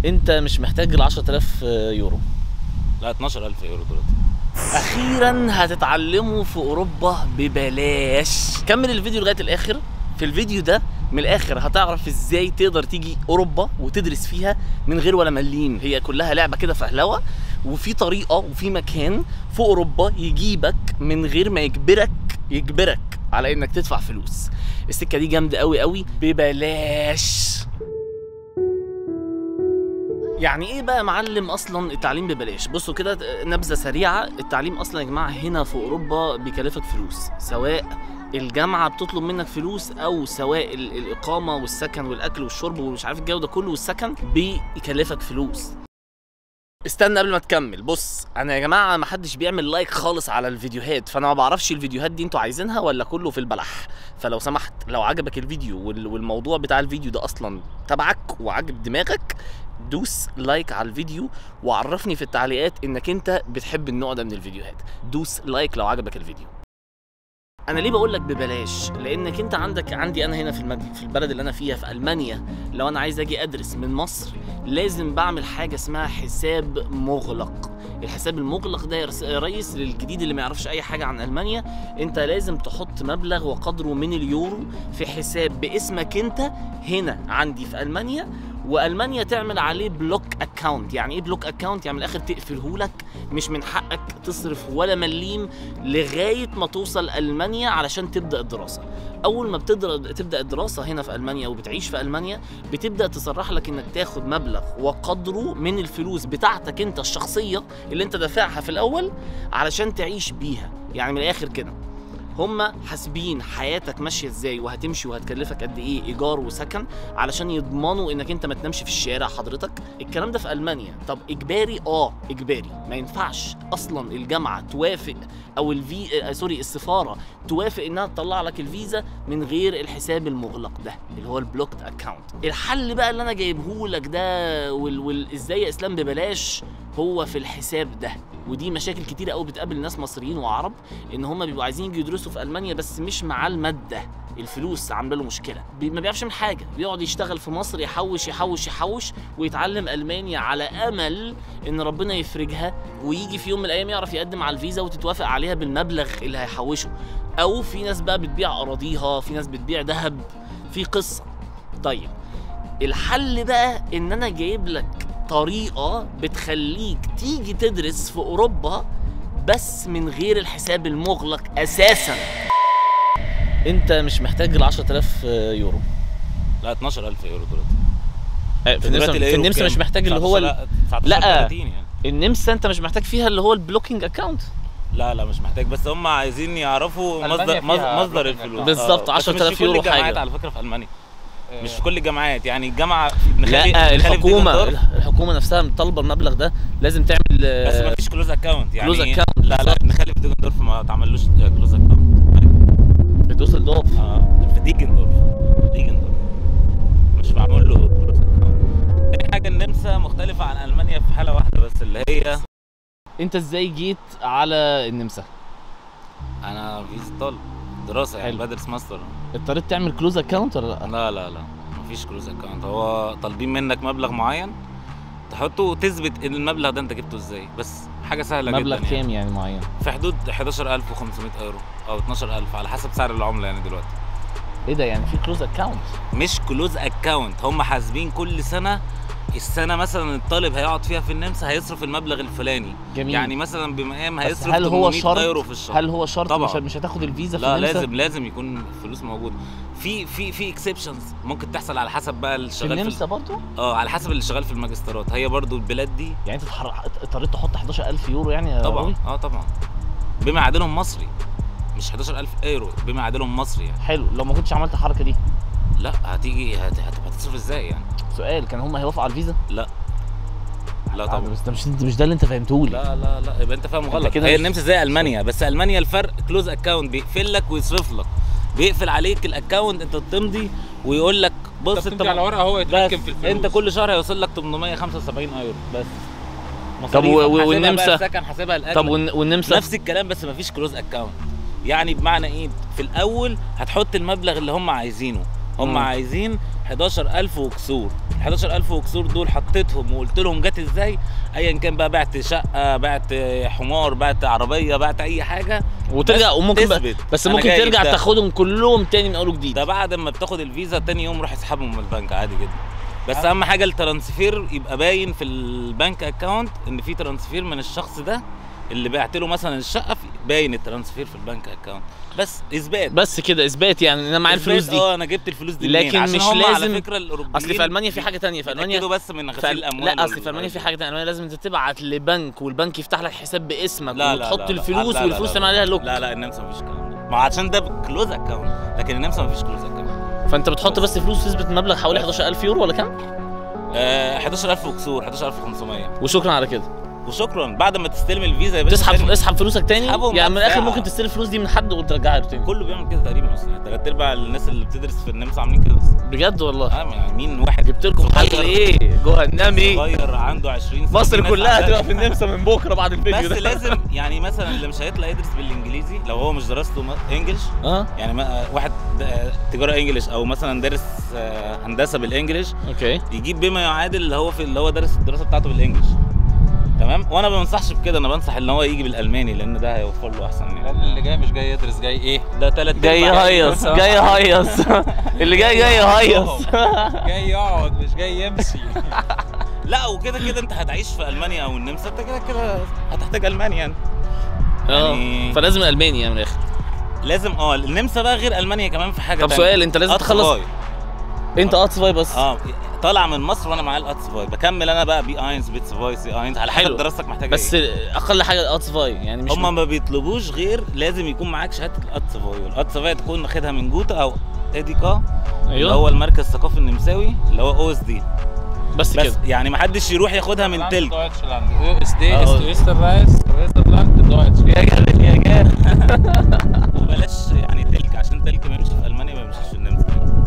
انت مش محتاج ال 10000 يورو لا 12000 يورو دلوقتي اخيرا هتتعلموا في اوروبا ببلاش كمل الفيديو لغايه الاخر في الفيديو ده من الاخر هتعرف ازاي تقدر تيجي اوروبا وتدرس فيها من غير ولا مليم هي كلها لعبه كده فهلوه وفي طريقه وفي مكان في اوروبا يجيبك من غير ما يجبرك يجبرك على انك تدفع فلوس السكه دي جامده قوي قوي ببلاش يعني ايه بقى يا معلم اصلا التعليم ببلاش بصوا كده نبذه سريعه التعليم اصلا يا جماعه هنا في اوروبا بيكلفك فلوس سواء الجامعه بتطلب منك فلوس او سواء ال- الاقامه والسكن والاكل والشرب ومش عارف الجو ده كله والسكن بيكلفك فلوس استنى قبل ما تكمل بص انا يا جماعه ما حدش بيعمل لايك خالص على الفيديوهات فانا ما بعرفش الفيديوهات دي انتوا عايزينها ولا كله في البلح فلو سمحت لو عجبك الفيديو وال- والموضوع بتاع الفيديو ده اصلا تبعك وعجب دماغك دوس لايك على الفيديو وعرفني في التعليقات انك انت بتحب النوع ده من الفيديوهات دوس لايك لو عجبك الفيديو انا ليه بقول لك ببلاش لانك انت عندك عندي انا هنا في المد... في البلد اللي انا فيها في المانيا لو انا عايز اجي ادرس من مصر لازم بعمل حاجه اسمها حساب مغلق الحساب المغلق ده يا رس- يا ريس للجديد اللي ما يعرفش اي حاجه عن المانيا انت لازم تحط مبلغ وقدره من اليورو في حساب باسمك انت هنا عندي في المانيا والمانيا تعمل عليه بلوك اكاونت يعني ايه بلوك اكاونت يعني من الاخر تقفله لك مش من حقك تصرف ولا مليم لغايه ما توصل المانيا علشان تبدا الدراسه اول ما بتقدر تبدا الدراسه هنا في المانيا وبتعيش في المانيا بتبدا تصرح لك انك تاخد مبلغ وقدره من الفلوس بتاعتك انت الشخصيه اللي انت دافعها في الاول علشان تعيش بيها يعني من الاخر كده هما حاسبين حياتك ماشيه ازاي وهتمشي وهتكلفك قد ايه ايجار وسكن علشان يضمنوا انك انت ما تنامش في الشارع حضرتك الكلام ده في المانيا طب اجباري اه اجباري ما ينفعش اصلا الجامعه توافق او الفي آه سوري السفاره توافق انها تطلع لك الفيزا من غير الحساب المغلق ده اللي هو البلوكد اكاونت الحل بقى اللي انا جايبه لك ده وال... وال... ازاي يا اسلام ببلاش هو في الحساب ده ودي مشاكل كتيرة قوي بتقابل ناس مصريين وعرب ان هم بيبقوا عايزين يجوا يدرسوا في المانيا بس مش مع الماده الفلوس عامله له مشكله بي ما بيعرفش من حاجه بيقعد يشتغل في مصر يحوش يحوش يحوش ويتعلم المانيا على امل ان ربنا يفرجها ويجي في يوم من الايام يعرف يقدم على الفيزا وتتوافق عليها بالمبلغ اللي هيحوشه او في ناس بقى بتبيع اراضيها في ناس بتبيع ذهب في قصه طيب الحل بقى ان انا جايب لك طريقه بتخليك تيجي تدرس في اوروبا بس من غير الحساب المغلق اساسا انت مش محتاج ال 10000 يورو لا 12000 يورو دلوقتي في النمسا دلوقتي في اليورو النمسا بكام؟ مش محتاج اللي 19 هو لا 19 لا. 30 يعني النمسا انت مش محتاج فيها اللي هو البلوكينج اكاونت لا لا مش محتاج بس هم عايزين يعرفوا ألمانيا مصدر فيها مصدر blocking الفلوس account. بالظبط، آه، بس مش 10,000 في يورو كل الجامعات حاجة. على فكره في المانيا مش في آه، كل الجامعات يعني الجامعه نخلي لا نخلي في الحكومه ديجندورف، الحكومه نفسها طالبه المبلغ ده لازم تعمل بس آه، ما فيش كلوز اكونت يعني close account، لا لا بالظبط. نخلي في ديجندورف ما تعملوش كلوز اكونت بدوسلدورف اه في ديجندورف ديجندورف مش معمول له كلوز اكونت تاني حاجه النمسا مختلفه عن المانيا في حاله واحده بس اللي هي انت ازاي جيت على النمسا انا فيزا طالب دراسه يعني حلو. بدرس ماستر اضطريت تعمل كلوز اكاونت ولا لا لا لا لا مفيش كلوز اكونت هو طالبين منك مبلغ معين تحطه وتثبت ان المبلغ ده انت جبته ازاي بس حاجه سهله مبلغ جدا كام يعني معين في حدود 11500 ايرو او 12000 على حسب سعر العمله يعني دلوقتي ايه ده يعني في كلوز اكاونت مش كلوز اكونت هم حاسبين كل سنه السنه مثلا الطالب هيقعد فيها في النمسا هيصرف المبلغ الفلاني جميل يعني مثلا بمقام بس هيصرف هل هو 800 شرط ايرو في الشهر هل هو شرط طبعاً. مش مش هتاخد الفيزا في لا النمسا لازم لازم يكون الفلوس موجوده في في في اكسبشنز ممكن تحصل على حسب بقى اللي في شغال في النمسا برضه اه على حسب اللي شغال في الماجستيرات هي برضو البلاد دي يعني انت اتحر- اضطريت تحط 11000 يورو يعني يا طبعا راوي؟ اه طبعا بما يعادلهم مصري مش 11000 ايرو بما يعادلهم مصري يعني حلو لو ما كنتش عملت الحركه دي لا هتيجي هت- هتبقى تصرف ازاي يعني سؤال كان هم هيوافقوا على الفيزا لا لا آه، طبعا بس ده مش مش ده اللي انت فهمته لي لا لا لا يبقى انت فاهم انت غلط كده هي مش- النمسا زي المانيا بس المانيا الفرق كلوز اكونت بيقفل لك ويصرف لك بيقفل عليك الاكونت انت تمضي ويقول لك بص بص انت انت على ورقه هو يتحكم بس في الفلوس انت كل شهر هيوصل لك 875 ايرو بس طب و- و- مصاريفك حاسبها والنمسا؟ بقى السكن حاسبها الاكل طب والن- والنمسا نفس الكلام بس مفيش كلوز اكونت يعني بمعنى ايه في الاول هتحط المبلغ اللي هم عايزينه هم مم. عايزين 11000 وكسور ال 11000 وكسور دول حطيتهم وقلت لهم جت ازاي ايا كان بقى بعت شقه بعت حمار بعت عربيه بعت اي حاجه وترجع بس وممكن بقى تثبت بس أنا ممكن جاي ترجع ده. تاخدهم كلهم تاني من اول وجديد ده بعد ما بتاخد الفيزا تاني يوم روح اسحبهم من البنك عادي جدا بس اهم حاجه الترانسفير يبقى باين في البنك اكاونت ان في ترانسفير من الشخص ده اللي بعت له مثلا الشقه في- باين الترانسفير في البنك اكاونت بس اثبات بس كده اثبات يعني ان انا معايا إثبات، الفلوس دي اه انا جبت الفلوس دي لكن منين عشان مش هم لازم- على فكره الاوروبيين اصل في المانيا في حاجه تانية في المانيا بيتأكدوا بس من في غسيل ال- الاموال لا اصل في المانيا في حاجه تانية المانيا لازم انت تبعت لبنك والبنك يفتح لك حساب باسمك لا لا وتحط لا لا. الفلوس لا لا والفلوس لا تعمل عليها لوك لا لا النمسا مفيش الكلام ده ما عشان ده كلوز اكاونت لكن النمسا مفيش كلوز اكاونت فانت بتحط بس فلوس تثبت مبلغ حوالي 11000 يورو ولا كام آه 11000 وكسور 11500 وشكرا على كده وشكرا بعد ما تستلم الفيزا يا باشا تسحب تاني- اسحب فلوسك تاني اسحبهم يعني من الاخر ساعة. ممكن تستلف الفلوس دي من حد وترجعها له تاني كله بيعمل كده تقريبا اصلا تلات ارباع الناس اللي بتدرس في النمسا عاملين كده اصلا بجد والله آه، يعني مين واحد جبت لكم حل صغير- ايه جهنمي صغير عنده 20 سنه مصر في ناس كلها عندها- هتبقى في النمسا من بكره بعد الفيديو بس ده لازم يعني مثلا اللي مش هيطلع يدرس بالانجليزي لو هو مش درسته م- انجلش اه يعني ما واحد د- تجاره انجلش او مثلا دارس آه، هندسه بالانجلش اوكي يجيب بما يعادل اللي هو في اللي هو دارس الدراسه بتاعته بالانجلش تمام وانا ما بنصحش بكده انا بنصح ان هو يجي بالالماني لان ده هيوفر له احسن يعني اللي جاي مش جاي يدرس جاي ايه ده تلات جاي أرباع- هيص جاي هيص اللي جاي جاي هيص جاي يقعد مش جاي يمشي لا وكده كده انت هتعيش في المانيا او النمسا انت كده كده هتحتاج المانيا يعني اه يعني- فلازم الماني يعني من الاخر لازم اه النمسا بقى غير المانيا كمان في حاجه طب تانية. سؤال انت لازم قطر تخلص باي. انت قطس فاي بس اه طالع من مصر وانا معايا القطس فاي بكمل انا بقى بي اينز بيتس فاي سي اينز على حسب حلو. دراستك محتاجه بس ايه اقل حاجه قطس فاي يعني مش هم ما بيطلبوش غير لازم يكون معاك شهاده القطس فاي والقطس فاي تكون واخدها من جوتا او اديكا اللي ايوه هو المركز الثقافي النمساوي اللي هو او اس دي بس بس كده يعني ما حدش يروح ياخدها من تلك Deutschland. Ist die, Ah, ist oh. Österreich, Switzerland, Deutsch. يا جد يا جد وبلاش يعني تلك عشان تلك ما يمشي في المانيا ما يمشيش في النمسا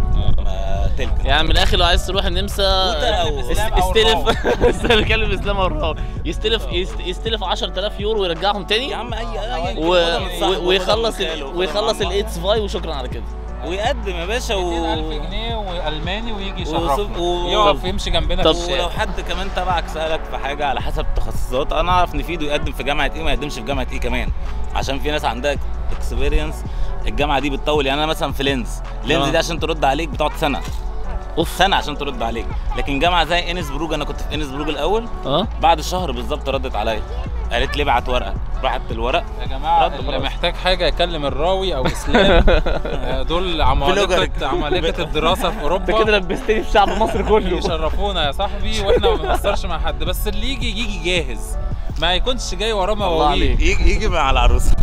ما تلك يعني من الاخر لو عايز تروح النمسا جوتا او است- إسلام أو استلف استلف بيتكلم اسلام او الراوي يستلف يست- يستلف 10000 يورو ويرجعهم تاني يا عم اي اي و... و... ويخلص ال... ويخلص الايتس فاي وشكرا على كده ويقدم يا باشا و... 200000 جنيه والماني ويجي وصف- يشرفنا و- يقف يمشي جنبنا طب في ولو الشارع حد كمان تبعك سالك في حاجه على حسب التخصصات انا اعرف نفيده يقدم في جامعه ايه ما يقدمش في جامعه ايه كمان عشان في ناس عندها اكسبيرينس الجامعه دي بتطول يعني انا مثلا في لينز لينز آه. دي عشان ترد عليك بتقعد سنه اوف سنه عشان ترد عليك لكن جامعه زي انسبروج انا كنت في انسبروج الاول اه بعد شهر بالظبط ردت عليا قالت لي ابعت ورقه بعت الورق يا جماعه رد اللي خلاص. محتاج حاجه يكلم الراوي او اسلام آه، دول عمالقه بلوجرك. عمالقه الدراسه في اوروبا انت كده لبستني في شعب مصر كله يشرفونا يا صاحبي واحنا ما بنقصرش مع حد بس اللي يجي يجي جاهز ما يكونش جاي وراه الله مواويل عليك. يجي يجي مع العروسه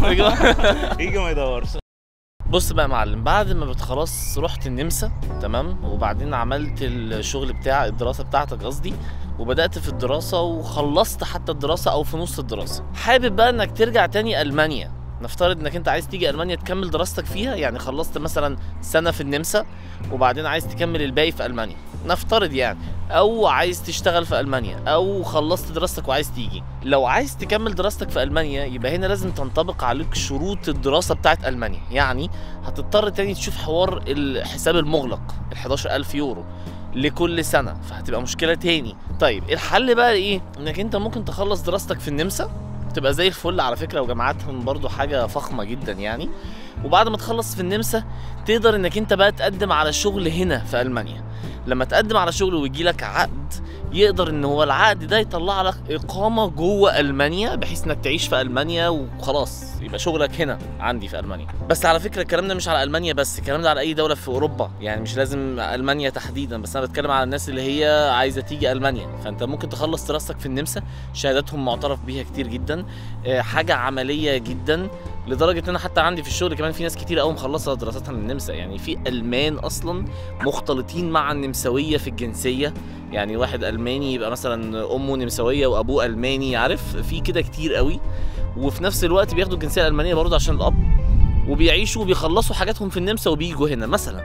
يجي ما يدورش بص بقى يا معلم بعد ما بت- خلاص رحت النمسا تمام وبعدين عملت الشغل بتاع الدراسه بتاعتك قصدي وبدات في الدراسه وخلصت حتى الدراسه او في نص الدراسه حابب بقى انك ترجع تاني المانيا نفترض انك انت عايز تيجي المانيا تكمل دراستك فيها يعني خلصت مثلا سنه في النمسا وبعدين عايز تكمل الباقي في المانيا نفترض يعني او عايز تشتغل في المانيا او خلصت دراستك وعايز تيجي لو عايز تكمل دراستك في المانيا يبقى هنا لازم تنطبق عليك شروط الدراسه بتاعت المانيا يعني هتضطر تاني تشوف حوار الحساب المغلق ال 11000 يورو لكل سنه فهتبقى مشكله تاني طيب الحل بقى ايه انك انت ممكن تخلص دراستك في النمسا تبقى زي الفل على فكره وجامعاتهم برضو حاجه فخمه جدا يعني وبعد ما تخلص في النمسا تقدر انك انت بقى تقدم على شغل هنا في المانيا لما تقدم على شغل ويجي لك عقد يقدر ان هو العقد ده يطلع لك اقامه جوه المانيا بحيث انك تعيش في المانيا وخلاص يبقى شغلك هنا عندي في المانيا بس على فكره الكلام ده مش على المانيا بس الكلام ده على اي دوله في اوروبا يعني مش لازم المانيا تحديدا بس انا بتكلم على الناس اللي هي عايزه تيجي المانيا فانت ممكن تخلص دراستك في النمسا شهاداتهم معترف بيها كتير جدا آه، حاجه عمليه جدا لدرجه ان انا حتى عندي في الشغل كمان في ناس كتير قوي مخلصه دراستها من النمسا يعني في المان اصلا مختلطين مع النمساويه في الجنسيه يعني واحد الماني يبقى مثلا امه نمساويه وابوه الماني عارف في كده كتير قوي وفي نفس الوقت بياخدوا الجنسيه الالمانيه برضه عشان الاب وبيعيشوا وبيخلصوا حاجاتهم في النمسا وبيجوا هنا مثلا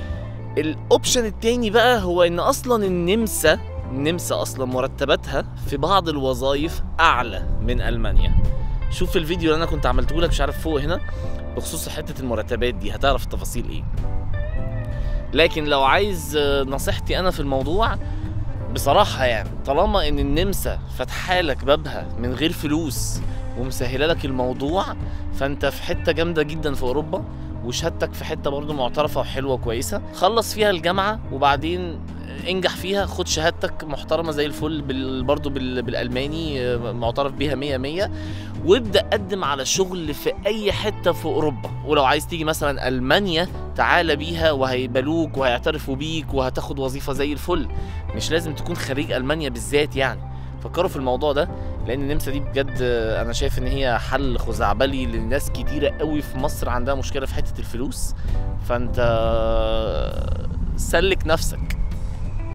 الاوبشن التاني بقى هو ان اصلا النمسا النمسا اصلا مرتباتها في بعض الوظائف اعلى من المانيا شوف الفيديو اللي انا كنت عملته لك مش عارف فوق هنا بخصوص حته المرتبات دي هتعرف التفاصيل ايه لكن لو عايز آه، نصيحتي انا في الموضوع بصراحة يعني طالما ان النمسا فاتحالك بابها من غير فلوس ومسهله لك الموضوع فانت في حتة جامدة جدا في اوروبا وشهادتك في حتة برضو معترفة وحلوة وكويسة خلص فيها الجامعة وبعدين انجح فيها خد شهادتك محترمة زي الفل بال... برضو بال... بالألماني آه، معترف بيها مية مية وابدأ قدم على شغل في أي حتة في أوروبا ولو عايز تيجي مثلا ألمانيا تعالى بيها وهيقبلوك وهيعترفوا بيك وهتاخد وظيفة زي الفل مش لازم تكون خريج ألمانيا بالذات يعني فكروا في الموضوع ده لان النمسا دي بجد آه، انا شايف ان هي حل خزعبلي لناس كتيره قوي في مصر عندها مشكله في حته الفلوس فانت آه، سلك نفسك